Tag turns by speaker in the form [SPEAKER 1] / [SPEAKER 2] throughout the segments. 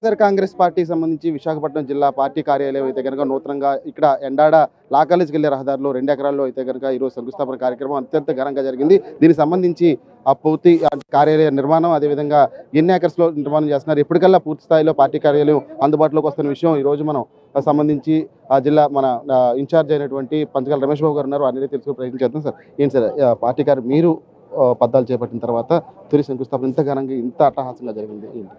[SPEAKER 1] వైఎస్ఆర్ కాంగ్రెస్ పార్టీకి సంబంధించి విశాఖపట్నం జిల్లా పార్టీ కార్యాలయం అయితే కనుక నూతనంగా ఇక్కడ ఎండాడ లా కాలేజీకి వెళ్ళే రహదారిలో రెండు ఎకరాల్లో అయితే కనుక ఈరోజు శంకుస్థాపన కార్యక్రమం అత్యంత ఘనంగా జరిగింది దీనికి సంబంధించి ఆ పూర్తి ఆ కార్యాలయ నిర్మాణం అదేవిధంగా ఎన్ని acres లో నిర్మాణం చేస్తున్నారు ఎప్పటికల్లా పూర్తి స్థాయిలో పార్టీ కార్యాలయం అందుబాటులోకి వస్తున్న విషయం ఈ రోజు మనం ఆ సంబంధించి ఆ జిల్లా మన ఆ, ఇన్ఛార్జ్ అయినటువంటి పంచకాల రమేష్ బాబు గారు ఉన్నారు వారిని తెలుసుకునే ప్రయత్నం చేద్దాం సార్ ఏంటి సార్ ఆ, పార్టీ గారు మీరు ఆ, పద్దాలు చేపట్టిన తర్వాత తొలి శంకుస్థాపన ఇంత ఘనంగా ఇంత అట్టహాసంగా జరిగింది ఏంటి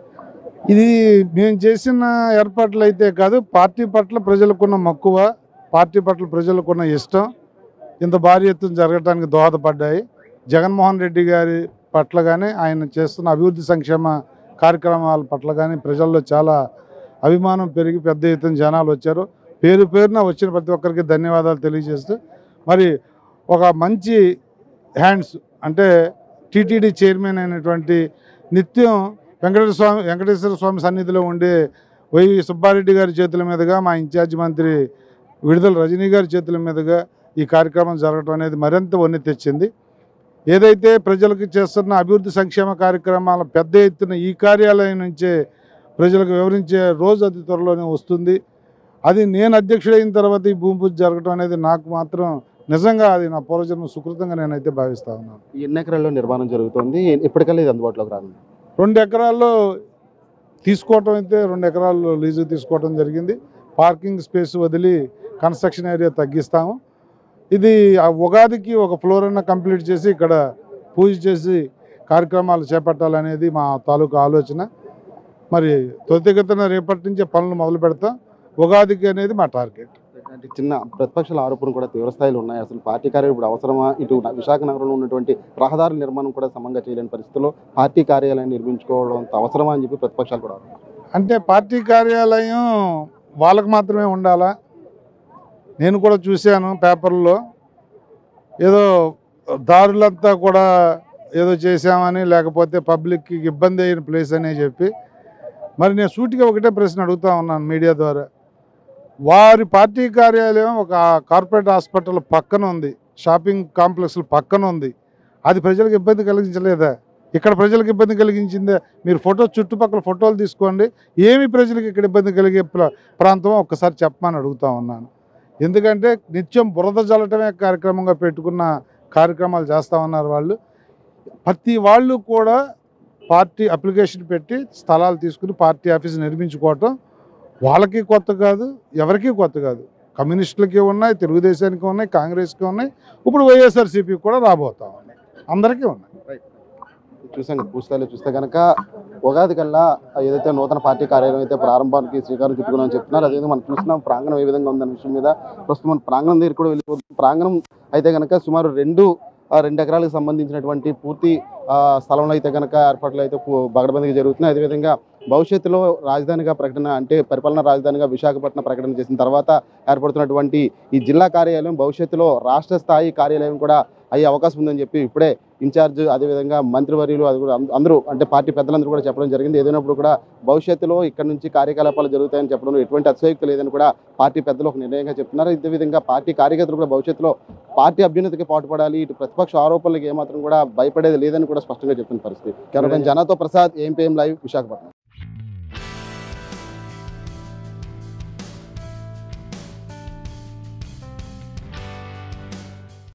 [SPEAKER 2] ఇది మేము చేసిన ఏర్పాట్లు అయితే కాదు పార్టీ పట్ల ప్రజలకున్న మక్కువ పార్టీ పట్ల ప్రజలకున్న ఇష్టం ఇంత భారీ ఎత్తున జరగడానికి దోహదపడ్డాయి జగన్మోహన్ రెడ్డి గారి పట్ల కానీ ఆయన చేస్తున్న అభివృద్ధి సంక్షేమ కార్యక్రమాల పట్ల కానీ ప్రజల్లో చాలా అభిమానం పెరిగి పెద్ద ఎత్తున జనాలు వచ్చారు పేరు పేరున వచ్చిన ప్రతి ఒక్కరికి ధన్యవాదాలు తెలియజేస్తూ మరి ఒక మంచి హ్యాండ్స్ అంటే టీటీడీ చైర్మన్ అయినటువంటి నిత్యం వెంకటేశ్వర స్వామి వెంకటేశ్వర స్వామి సన్నిధిలో ఉండే వై సుబ్బారెడ్డి గారి చేతుల మీదుగా మా ఇన్ఛార్జ్ మంత్రి విడుదల రజనీ గారి చేతుల మీదుగా ఈ కార్యక్రమం జరగడం అనేది మరింత వన్నె తెచ్చింది ఏదైతే ప్రజలకు చేస్తున్న అభివృద్ధి సంక్షేమ కార్యక్రమాల పెద్ద ఎత్తున ఈ కార్యాలయం నుంచే ప్రజలకు వివరించే రోజు అతి త్వరలోనే వస్తుంది అది నేను అధ్యక్షుడైన తర్వాత ఈ భూమి పూజ జరగడం అనేది నాకు మాత్రం నిజంగా అది నా పూర్వజన్మ సుకృతంగా నేనైతే భావిస్తా ఉన్నాను
[SPEAKER 1] ఈ ఎన్ని ఎకరాల్లో నిర్మాణం జరుగుతుంది ఎప్పటికల్లా ఇది అందుబాటులోకి రానుంది
[SPEAKER 2] రెండు ఎకరాల్లో తీసుకోవటం అయితే రెండు ఎకరాలు లీజు తీసుకోవటం జరిగింది పార్కింగ్ స్పేస్ వదిలి కన్స్ట్రక్షన్ ఏరియా తగ్గిస్తాము ఇది ఆ ఉగాదికి ఒక ఫ్లోర్ అన్న కంప్లీట్ చేసి ఇక్కడ పూజ చేసి కార్యక్రమాలు చేపట్టాలనేది మా తాలూకా ఆలోచన మరి త్వరితగతిన రేపటి నుంచే పనులు మొదలు పెడతాం ఉగాదికి అనేది మా టార్గెట్
[SPEAKER 1] అంటే చిన్న ప్రతిపక్షాల ఆరోపణలు కూడా తీవ్ర స్థాయిలో ఉన్నాయి అసలు పార్టీ కార్యాలయం ఇప్పుడు అవసరమా ఇటు విశాఖ నగరంలో ఉన్నటువంటి రహదారుల నిర్మాణం కూడా సమంగా చేయలేని పరిస్థితుల్లో పార్టీ కార్యాలయాన్ని నిర్మించుకోవడం అంత అవసరమా అని చెప్పి ప్రతిపక్షాలు కూడా
[SPEAKER 2] అంటే పార్టీ కార్యాలయం వాళ్ళకు మాత్రమే ఉండాలా నేను కూడా చూశాను పేపర్లో ఏదో దారులంతా కూడా ఏదో చేశామని లేకపోతే పబ్లిక్కి ఇబ్బంది అయిన ప్లేస్ అని చెప్పి మరి నేను సూటిగా ఒకటే ప్రశ్న అడుగుతా ఉన్నాను మీడియా ద్వారా వారి పార్టీ కార్యాలయం ఒక కార్పొరేట్ హాస్పిటల్ పక్కన ఉంది షాపింగ్ కాంప్లెక్స్ పక్కన ఉంది అది ప్రజలకు ఇబ్బంది కలిగించలేదా ఇక్కడ ప్రజలకు ఇబ్బంది కలిగించిందే మీరు ఫోటో చుట్టుపక్కల ఫోటోలు తీసుకోండి ఏమి ప్రజలకు ఇక్కడ ఇబ్బంది కలిగే ప్ర- ప్రాంతం ఒక్కసారి చెప్పమని అడుగుతా ఉన్నాను ఎందుకంటే నిత్యం బురద జల్లటమే కార్యక్రమంగా పెట్టుకున్న కార్యక్రమాలు చేస్తూ ఉన్నారు వాళ్ళు ప్రతి వాళ్ళు కూడా పార్టీ అప్లికేషన్ పెట్టి స్థలాలు తీసుకుని పార్టీ ఆఫీస్ నిర్మించుకోవటం వాళ్ళకి కొత్త కాదు ఎవరికీ కొత్త కాదు కమ్యూనిస్టులకి ఉన్నాయి తెలుగుదేశానికి ఉన్నాయి కాంగ్రెస్కి ఉన్నాయి ఇప్పుడు వైఎస్ఆర్సీపీకి కూడా రాబోతా ఉన్నాయి అందరికీ ఉన్నాయి
[SPEAKER 1] చూసాం కదా, పూర్తిస్థాయిలో చూస్తే కనుక ఉగాది కల్లా ఏదైతే నూతన పార్టీ కార్యాలయం అయితే ప్రారంభానికి శ్రీకారం చుట్టుకున్నామని చెప్తున్నారు అదేవిధంగా మనం చూస్తున్నాం ప్రాంగణం ఏ విధంగా ఉందన్న విషయం మీద ప్రస్తుతం మనం ప్రాంగణం దగ్గర కూడా వెళ్ళిపోతుంది ప్రాంగణం అయితే కనుక సుమారు రెండు ఆ, రెండు ఎకరాలకు సంబంధించినటువంటి పూర్తి ఆ, స్థలంలో అయితే కనుక ఏర్పాట్లు అయితే పూ- పగడబందిగా జరుగుతున్నాయి అదేవిధంగా భవిష్యత్తులో రాజధానిగా ప్రకటన అంటే పరిపాలనా రాజధానిగా విశాఖపట్నం ప్రకటన చేసిన తర్వాత ఏర్పడుతున్నటువంటి ఈ జిల్లా కార్యాలయం భవిష్యత్తులో రాష్ట్ర స్థాయి కార్యాలయం కూడా అయ్యే అవకాశం ఉందని చెప్పి ఇప్పుడే ఇన్ఛార్జ్ అదేవిధంగా మంత్రివర్యులు అది కూడా అంద- అందరూ అంటే పార్టీ పెద్దలందరూ కూడా చెప్పడం జరిగింది ఏదైనప్పుడు కూడా భవిష్యత్తులో ఇక్కడ నుంచి కార్యకలాపాలు జరుగుతాయని చెప్పడం ఎటువంటి అతిశయోక్తి లేదని కూడా పార్టీ పెద్దలు ఒక నిర్ణయంగా చెప్తున్నారు ఇదే విధంగా పార్టీ కార్యకర్తలు కూడా భవిష్యత్తులో పార్టీ అభ్యున్నతికి పాటుపడాలి ఇటు ప్రతిపక్ష ఆరోపణలకు ఏమాత్రం కూడా భయపడేది లేదని కూడా స్పష్టంగా చెప్తున్న పరిస్థితి కేవలం జనాతో ప్రసాద్ ఏంపీఎం లైవ్ విశాఖపట్నం